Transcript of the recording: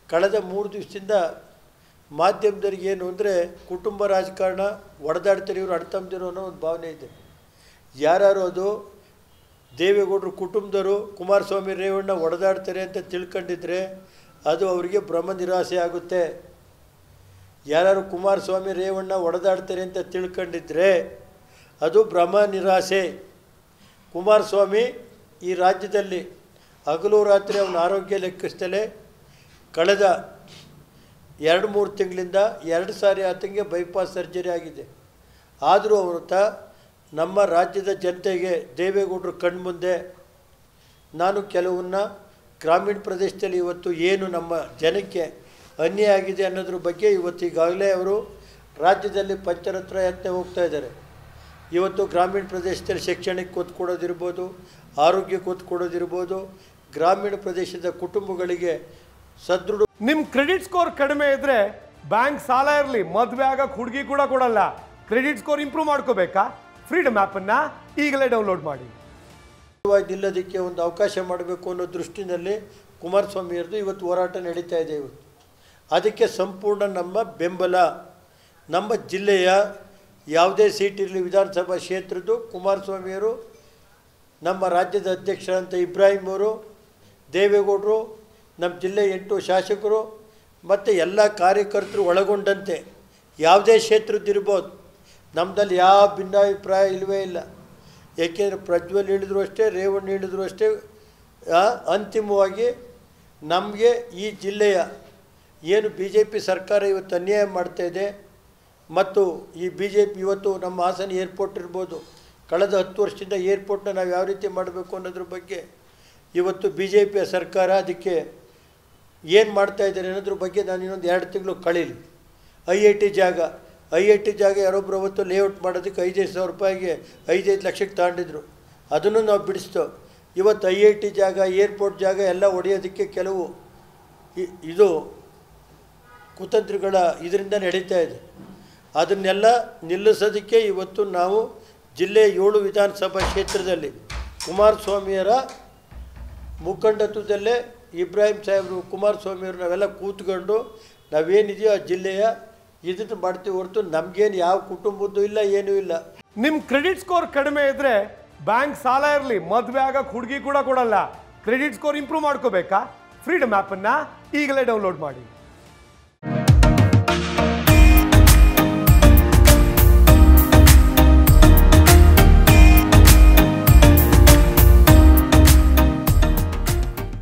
ಕಳೆದ ಮೂರು ದಿವಸದಿಂದ ಮಾಧ್ಯಮದವ್ರಿಗೆ ಏನು ಅಂದರೆ ಕುಟುಂಬ ರಾಜಕಾರಣ ಒಡೆದಾಡ್ತಾರೆ ಇವರು ಅಡ್ತಂದಿರೋ ಅನ್ನೋ ಒಂದು ಭಾವನೆ ಇದೆ ಯಾರು ಅದು ದೇವೇಗೌಡರು ಕುಟುಂಬದವರು ಕುಮಾರಸ್ವಾಮಿ ರೇವಣ್ಣ ಒಡೆದಾಡ್ತಾರೆ ಅಂತ ತಿಳ್ಕೊಂಡಿದ್ರೆ ಅದು ಅವರಿಗೆ ಭ್ರಮ ನಿರಾಸೆ ಆಗುತ್ತೆ ಯಾರು ಕುಮಾರಸ್ವಾಮಿ ರೇವಣ್ಣ ಒಡೆದಾಡ್ತಾರೆ ಅಂತ ತಿಳ್ಕೊಂಡಿದ್ರೆ ಅದು ಭ್ರಮ ನಿರಾಸೆ ಕುಮಾರಸ್ವಾಮಿ ಈ ರಾಜ್ಯದಲ್ಲಿ ಹಗಲು ರಾತ್ರಿ ಅವನ ಆರೋಗ್ಯ ಲೆಕ್ಕಿಸ್ತಲೇ ಕಳೆದ ಎರಡು ಮೂರು ತಿಂಗಳಿಂದ ಎರಡು ಸಾರಿ ಆತನಿಗೆ ಬೈಪಾಸ್ ಸರ್ಜರಿ ಆಗಿದೆ ಆದರೂ ಅವರು ತ ನಮ್ಮ ರಾಜ್ಯದ ಜನತೆಗೆ ದೇವೇಗೌಡರು ಕಣ್ಮುಂದೆ ನಾನು ಕೆಲವನ್ನ ಗ್ರಾಮೀಣ ಪ್ರದೇಶದಲ್ಲಿ ಇವತ್ತು ಏನು ನಮ್ಮ ಜನಕ್ಕೆ ಅನ್ಯಾಯ ಆಗಿದೆ ಅನ್ನೋದ್ರ ಬಗ್ಗೆ ಇವತ್ತು ಈಗಾಗಲೇ ಅವರು ರಾಜ್ಯದಲ್ಲಿ ಪಂಚರತ್ರ ಯತ್ನ ಹೋಗ್ತಾ ಇದ್ದಾರೆ ಇವತ್ತು ಗ್ರಾಮೀಣ ಪ್ರದೇಶದಲ್ಲಿ ಶೈಕ್ಷಣಿಕ ಒತ್ತು ಕೊಡೋದಿರ್ಬೋದು ಆರೋಗ್ಯಕ್ಕೆ ಒತ್ತು ಕೊಡೋದಿರ್ಬೋದು ಗ್ರಾಮೀಣ ಪ್ರದೇಶದ ಕುಟುಂಬಗಳಿಗೆ ಸದೃಢ ನಿಮ್ ಕ್ರೆಡಿಟ್ ಸ್ಕೋರ್ ಕಡಿಮೆ ಇದ್ರೆ ಬ್ಯಾಂಕ್ ಸಾಲ ಇರಲಿ ಮದುವೆ ಆಗಕ್ಕೆ ಹುಡುಗಿ ಕೂಡ ಕೊಡಲ್ಲ ಕ್ರೆಡಿಟ್ ಸ್ಕೋರ್ ಇಂಪ್ರೂವ್ ಮಾಡ್ಕೋಬೇಕಾ ಫ್ರೀಡಮ್ ಆ್ಯಪನ್ನು ಈಗಲೇ ಡೌನ್ಲೋಡ್ ಮಾಡಿ ವಾಗಿ ನಿಲ್ಲೋದಕ್ಕೆ ಒಂದು ಅವಕಾಶ ಮಾಡಬೇಕು ಅನ್ನೋ ದೃಷ್ಟಿನಲ್ಲಿ ಕುಮಾರಸ್ವಾಮಿಯವ್ರದ್ದು ಇವತ್ತು ಹೋರಾಟ ನಡೀತಾ ಇದೆ ಇವತ್ತು ಅದಕ್ಕೆ ಸಂಪೂರ್ಣ ನಮ್ಮ ಬೆಂಬಲ ನಮ್ಮ ಜಿಲ್ಲೆಯ ಯಾವುದೇ ಸೀಟ್ ಇರಲಿ ವಿಧಾನಸಭಾ ಕ್ಷೇತ್ರದ್ದು ಕುಮಾರಸ್ವಾಮಿಯವರು ನಮ್ಮ ರಾಜ್ಯದ ಅಧ್ಯಕ್ಷರಂತ ಇಬ್ರಾಹಿಂ ಅವರು ದೇವೇಗೌಡರು ನಮ್ಮ ಜಿಲ್ಲೆ ಎಂಟು ಶಾಸಕರು ಮತ್ತು ಎಲ್ಲ ಕಾರ್ಯಕರ್ತರು ಒಳಗೊಂಡಂತೆ ಯಾವುದೇ ಕ್ಷೇತ್ರದ್ದಿರ್ಬೋದು ನಮ್ಮದಲ್ಲಿ ಯಾವ ಭಿನ್ನಾಭಿಪ್ರಾಯ ಇಲ್ಲವೇ ಇಲ್ಲ ಏಕೆಂದರೆ ಪ್ರಜ್ವಲ್ ಹೇಳಿದ್ರು ಅಷ್ಟೇ ರೇವಣ್ಣ ಹೇಳಿದ್ರು ಅಷ್ಟೇ ಆ, ಅಂತಿಮವಾಗಿ ನಮಗೆ ಈ ಜಿಲ್ಲೆಯ ಏನು ಬಿ ಜೆ ಪಿ ಸರ್ಕಾರ ಇವತ್ತು ಅನ್ಯಾಯ ಮಾಡ್ತಾ ಇದೆ ಮತ್ತು ಈ ಬಿ ಜೆ ಪಿ ಇವತ್ತು ನಮ್ಮ ಹಾಸನ ಏರ್ಪೋರ್ಟ್ ಇರ್ಬೋದು ಕಳೆದ ಹತ್ತು ವರ್ಷದಿಂದ ಏರ್ಪೋರ್ಟ್ನ ನಾವು ಯಾವ ರೀತಿ ಮಾಡಬೇಕು ಅನ್ನೋದ್ರ ಬಗ್ಗೆ ಇವತ್ತು ಬಿ ಜೆ ಪಿಯ ಸರ್ಕಾರ ಅದಕ್ಕೆ ಏನು ಮಾಡ್ತಾ ಇದ್ದಾರೆ ಅನ್ನೋದ್ರ ಬಗ್ಗೆ ನಾನು ಇನ್ನೊಂದು ಎರಡು ತಿಂಗಳು ಕಳೀಲಿ ಐ ಐ ಟಿ ಜಾಗ ಐ ಐ ಟಿ ಜಾಗ ಯಾರೊಬ್ಬರು ಅವತ್ತು ಲೇಔಟ್ ಮಾಡೋದಕ್ಕೆ ಐದೈದು ಸಾವಿರ ರೂಪಾಯಿಗೆ ಐದೈದು ಲಕ್ಷಕ್ಕೆ ತಗೊಂಡಿದ್ರು ಅದನ್ನು ನಾವು ಬಿಡಿಸ್ತೋ ಇವತ್ತು ಐ ಐ ಟಿ ಜಾಗ ಏರ್ಪೋರ್ಟ್ ಜಾಗ ಎಲ್ಲ ಒಡೆಯೋದಕ್ಕೆ ಕೆಲವು ಇ- ಇದು ಕುತಂತ್ರಿಗಳ ಇದರಿಂದ ನಡೀತಾ ಇದೆ ಅದನ್ನೆಲ್ಲ ನಿಲ್ಲಿಸೋದಕ್ಕೆ ಇವತ್ತು ನಾವು ಜಿಲ್ಲೆ ಏಳು ವಿಧಾನಸಭಾ ಕ್ಷೇತ್ರದಲ್ಲಿ ಕುಮಾರಸ್ವಾಮಿಯರ ಮುಖಂಡತ್ವದಲ್ಲೇ ಇಬ್ರಾಹಿಂ ಸಾಹೇಬರು ಕುಮಾರಸ್ವಾಮಿಯವರು ನಾವೆಲ್ಲ ಕೂತ್ಕೊಂಡು ನಾವೇನಿದೆಯೋ ಆ ಜಿಲ್ಲೆಯ ಇದನ್ನು ಮಾಡ್ತೀವಿ ಹೊರತು ನಮಗೇನು ಯಾವ ಕುಟುಂಬದ್ದು ಇಲ್ಲ ಏನೂ ಇಲ್ಲ ನಿಮ್ ಕ್ರೆಡಿಟ್ ಸ್ಕೋರ್ ಕಡಿಮೆ ಇದ್ರೆ ಬ್ಯಾಂಕ್ ಸಾಲ ಇರಲಿ ಮದುವೆ ಆಗಕ್ಕೆ ಹುಡುಗಿ ಕೂಡ ಕೊಡಲ್ಲ ಕ್ರೆಡಿಟ್ ಸ್ಕೋರ್ ಇಂಪ್ರೂವ್ ಮಾಡ್ಕೋಬೇಕಾ ಫ್ರೀಡಮ್ ಆ್ಯಪನ್ನು ಈಗಲೇ ಡೌನ್ಲೋಡ್ ಮಾಡಿ